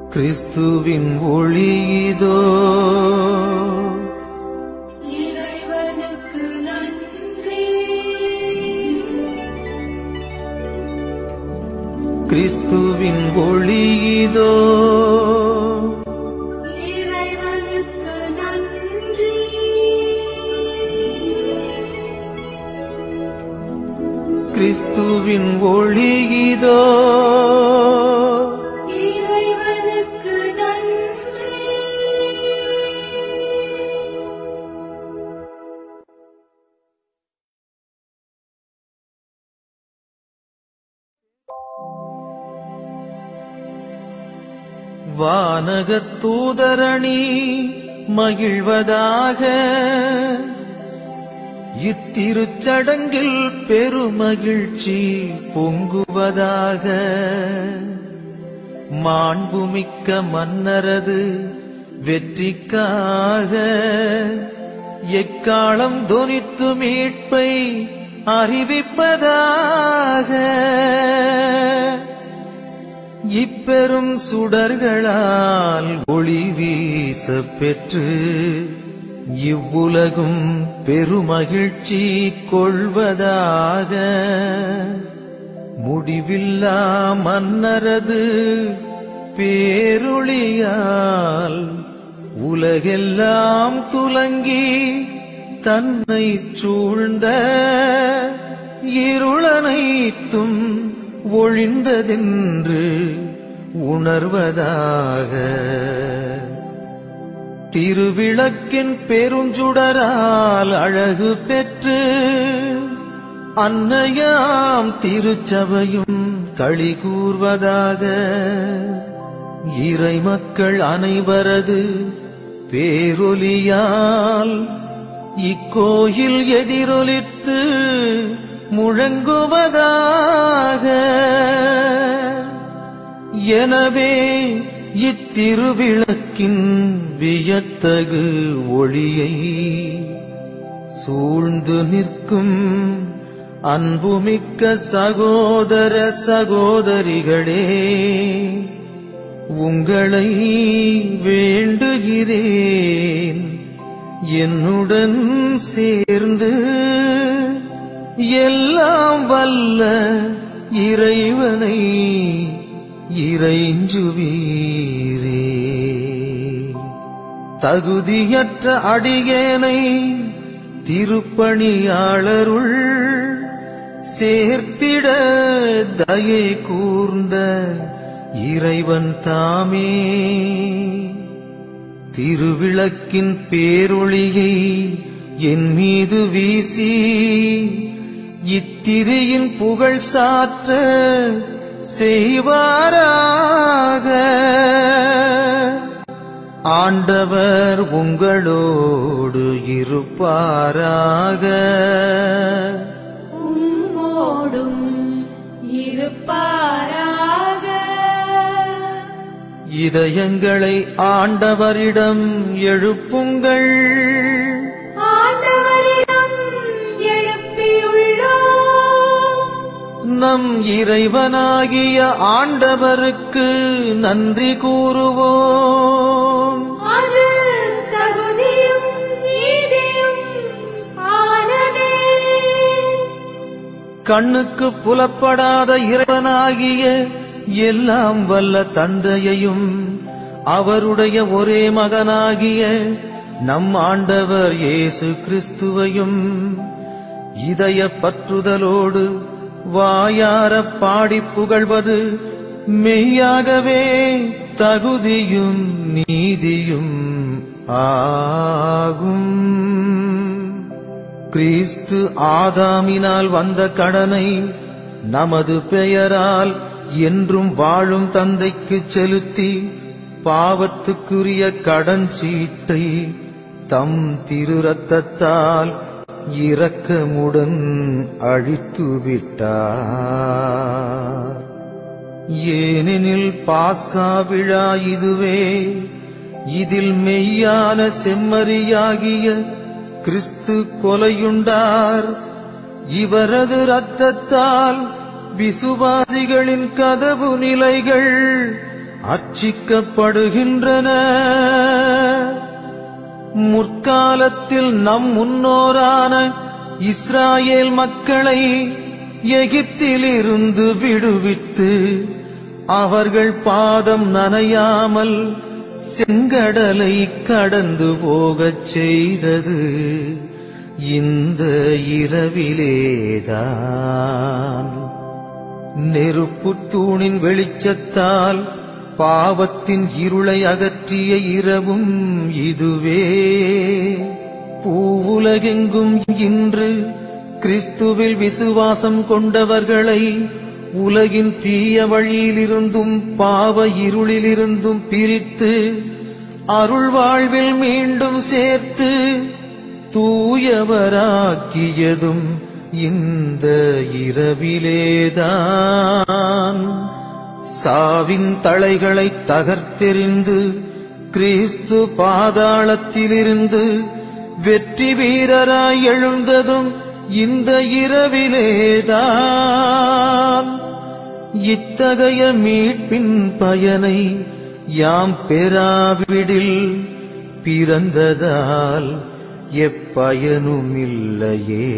கிறிஸ்துவின் ஒளியிதோ இறைவனுக்கு நன்றி கிறிஸ்துவின் ஒளியிதோ இறைவனுக்கு நன்றி கிறிஸ்துவின் ஒளியிதோ இறைவனுக்கு நன்றி வானகத் தூதரணி மகிழ்வதாக இத்திருச்சடங்கில் பெருமகிழ்ச்சி பொங்குவதாக மாண்புமிக்க மன்னரது வெற்றிக்காக எக்காலம் தொனித்து மீட்பை அறிவிப்பதாக இப்பெரும் சுடர்களால் ஒளி வீச பெற்று இவ்வுலகும் பெருமகிழ்ச்சி கொள்வதாக முடிவில்லா மன்னரது பேரொளியால் உலகெல்லாம் துலங்கி தன்னை சூழ்ந்த இருளனைத்தும் ஒழிந்ததென்று உணர்வதாக திருவிளக்கின் பெருஞ்சுடரால் அழகு பெற்று அன்னையாம் திருச்சபையும் களி கூர்வதாக இறை மக்கள் அனைவரது பேரொலியால் இக்கோயில் எதிரொலித்து முழங்குவதாக எனவே இத்திருவிளக்கின் வியத்தகு ஒளியை சூழ்ந்து நிற்கும் அன்புமிக்க சகோதர சகோதரிகளே உங்களை வேண்டுகிறேன் என்னுடன் சேர்ந்து எல்லாம் வல்ல இறைவனை இறைஞ்சுவீரே தகுதியற்ற அடியேனை திருப்பணியாளருள் சேர்த்திட தயை கூர்ந்த இறைவன் தாமே திருவிளக்கின் பேரொளியை என் மீது வீசி இத்திரியின் புகழ் சாற்ற செய்வாராக ஆண்டவர் உங்களோடு இருப்பாராக உம்மோடும் இருப்பாராக இதயங்களை ஆண்டவரிடம் எழுப்புங்கள் ஆண்டவரிடம் எழுப்பியுள்ளோம் நம் இறைவனாகிய ஆண்டவருக்கு நன்றி கூறுவோம் அது தகுதியும் நீதியும் ஆனதே கண்ணுக்கு புலப்படாத இறைவனாகிய எல்லாம் வல்ல தந்தையையும் அவருடைய ஒரே மகனாகிய நம் ஆண்டவர் இயேசு கிறிஸ்துவையும் இதய பற்றுதலோடு வாயார பாடிப் புகழ்வது மெய்யாகவே தகுதியும் நீதியும் ஆகும் கிறிஸ்து ஆதாமினால் வந்த கடனை நமது பெயரால் என்றும் வாழும் தந்தைக்கு செலுத்தி பாவத்துக்குரிய கடன் சீட்டை தம் திரு ரத்தத்தால் இரக்கமுடன் அழித்து விட்டார் ஏனெனில் பாஸ்கா விழா இதுவே இதில் மெய்யான செம்மறியாகிய கிறிஸ்து கொலையுண்டார் இவரது இரத்தத்தால் விசுவாசிகளின் கதவு நிலைகள் அர்ச்சிக்கப்படுகின்றன முற்காலத்தில் நம் முன்னோரான இஸ்ராயேல் மக்களை எகிப்திலிருந்து விடுவித்து அவர்கள் பாதம் நனையாமல் செங்கடலை கடந்து போகச் செய்தது இந்த இரவிலேதான் நெருப்புத் தூணின் வெளிச்சத்தால் பாவத்தின் இருளை அகற்றிய இரவும் இதுவே பூவுலகெங்கும் இன்று கிறிஸ்துவில் விசுவாசம் கொண்டவர்களை உலகின் தீய வழியிலிருந்தும் பாவ இருளிலிருந்தும் பிரித்து அருள் வாழ்வில் மீண்டும் சேர்த்து தூயவராக்கியதும் இந்த இரவிலேதான் சாவின் தலைகளை தகர்த்தெறிந்து கிறிஸ்து பாதாளத்திலிருந்து வெற்றி வீரராய் எழுந்ததும் இந்த இரவிலேதான் இத்தகைய மீட்பின் பயனை யாம் பெறாவிடில் பிறந்ததால் எப்பயனுமில்லையே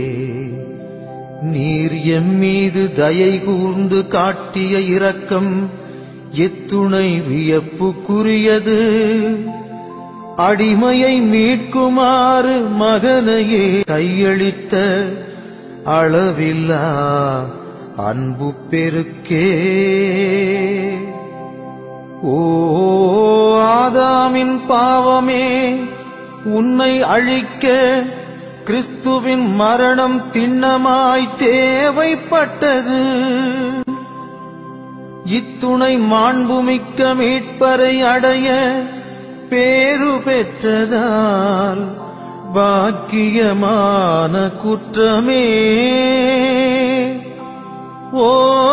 நீர் எம்மீது தயை கூர்ந்து காட்டிய இரக்கம் எத்துணை வியப்புக்குரியது அடிமையை மீட்குமாறு மகனையே கையளித்த அளவில்லா அன்பு பெருக்கே ஓ ஆதாமின் பாவமே உன்னை அழிக்க கிறிஸ்துவின் மரணம் திண்ணமாய் தேவைப்பட்டது இத்துணை மாண்புமிக்க மீட்பரை அடைய பேரு பெற்றதால் பாக்கியமான குற்றமே ஓ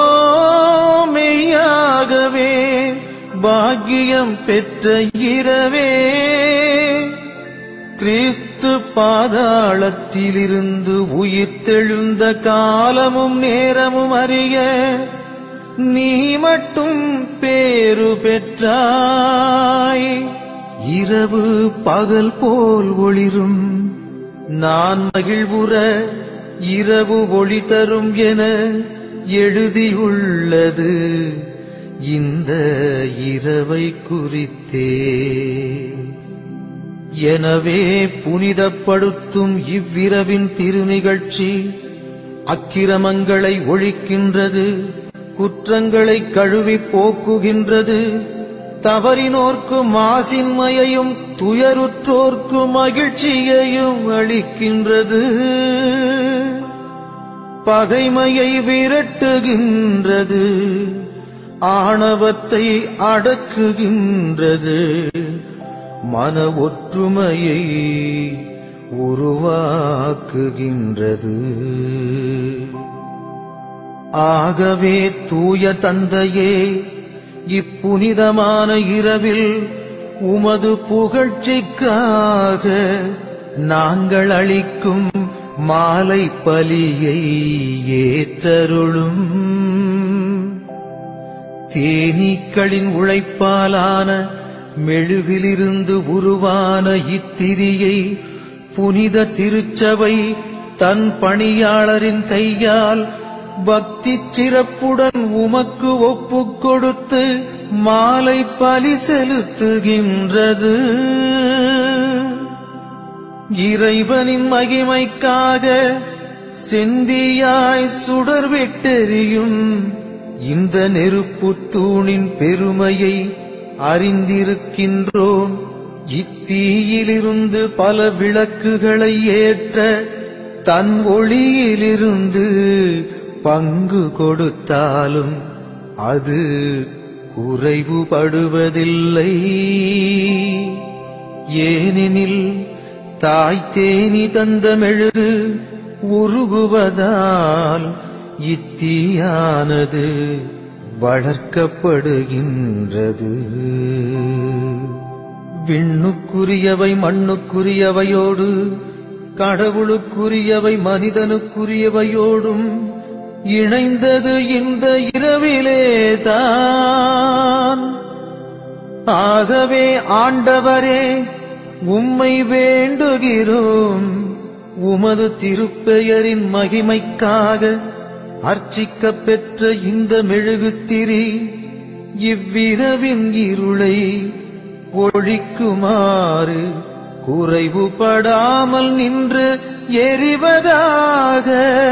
மெய்யாகவே பாக்கியம் பெற்ற இரவே கிறிஸ்து பாதாளத்திலிருந்து உயிர்த்தெழுந்த காலமும் நேரமும் அறிய நீ மட்டும் பேரு பெற்றாய் இரவு பகல் போல் ஒளிரும் நான் மகிழ்வுற இரவு ஒளி தரும் என எழுதியுள்ளது இந்த இரவை குறித்தே எனவே புனிதப்படுத்தும் இவ்விரவின் திருநிகழ்ச்சி அக்கிரமங்களை ஒழிக்கின்றது குற்றங்களை கழுவி போக்குகின்றது தவறினோர்க்கு மாசின்மையையும் துயருற்றோர்க்கு மகிழ்ச்சியையும் அளிக்கின்றது பகைமையை விரட்டுகின்றது ஆணவத்தை அடக்குகின்றது மன ஒற்றுமையை உருவாக்குகின்றது ஆகவே தூய தந்தையே இப்புனிதமான இரவில் உமது புகழ்ச்சிக்காக நாங்கள் அளிக்கும் மாலை பலியை ஏற்றருளும் தேனீக்களின் உழைப்பாலான மெழுகிலிருந்து உருவான இத்திரியை புனித திருச்சபை தன் பணியாளரின் கையால் பக்தி சிறப்புடன் உமக்கு ஒப்புக் கொடுத்து மாலை பலி செலுத்துகின்றது இறைவனின் மகிமைக்காக செந்தியாய் சுடர் விட்டெறியும் இந்த நெருப்புத் தூணின் பெருமையை அறிந்திருக்கின்றோம் இத்தீயிலிருந்து பல விளக்குகளை ஏற்ற தன் ஒளியிலிருந்து பங்கு கொடுத்தாலும் அது குறைவுபடுவதில்லை ஏனெனில் தாய் தேனி தந்த மெழுகு உருகுவதால் இத்தீயானது வளர்க்கப்படுகின்றது விண்ணுக்குரியவை மண்ணுக்குரியவையோடு கடவுளுக்குரியவை மனிதனுக்குரியவையோடும் இணைந்தது இந்த இரவிலேதான் ஆகவே ஆண்டவரே உம்மை வேண்டுகிறோம் உமது திருப்பெயரின் மகிமைக்காக அர்ச்சிக்கப் பெற்ற இந்த மெழுகுத்திரி இவ்விரவின் இருளை ஒழிக்குமாறு குறைவுபடாமல் நின்று எரிவதாக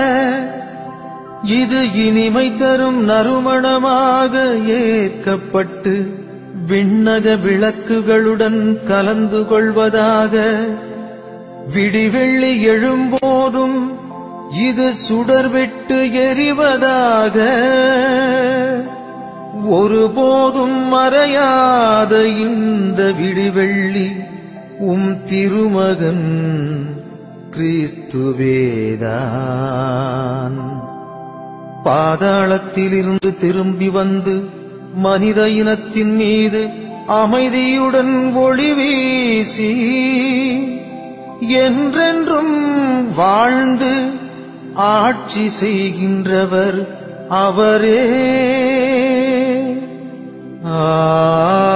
இது இனிமை தரும் நறுமணமாக ஏற்கப்பட்டு விண்ணக விளக்குகளுடன் கலந்து கொள்வதாக விடிவெள்ளி எழும்போதும் இது சுடர்விட்டு எரிவதாக ஒருபோதும் மறையாத இந்த விடிவெள்ளி உம் திருமகன் கிறிஸ்துவேதான் பாதாளத்திலிருந்து திரும்பி வந்து மனித இனத்தின் மீது அமைதியுடன் ஒளி வீசி என்றென்றும் வாழ்ந்து ஆட்சி செய்கின்றவர் அவரே ஆ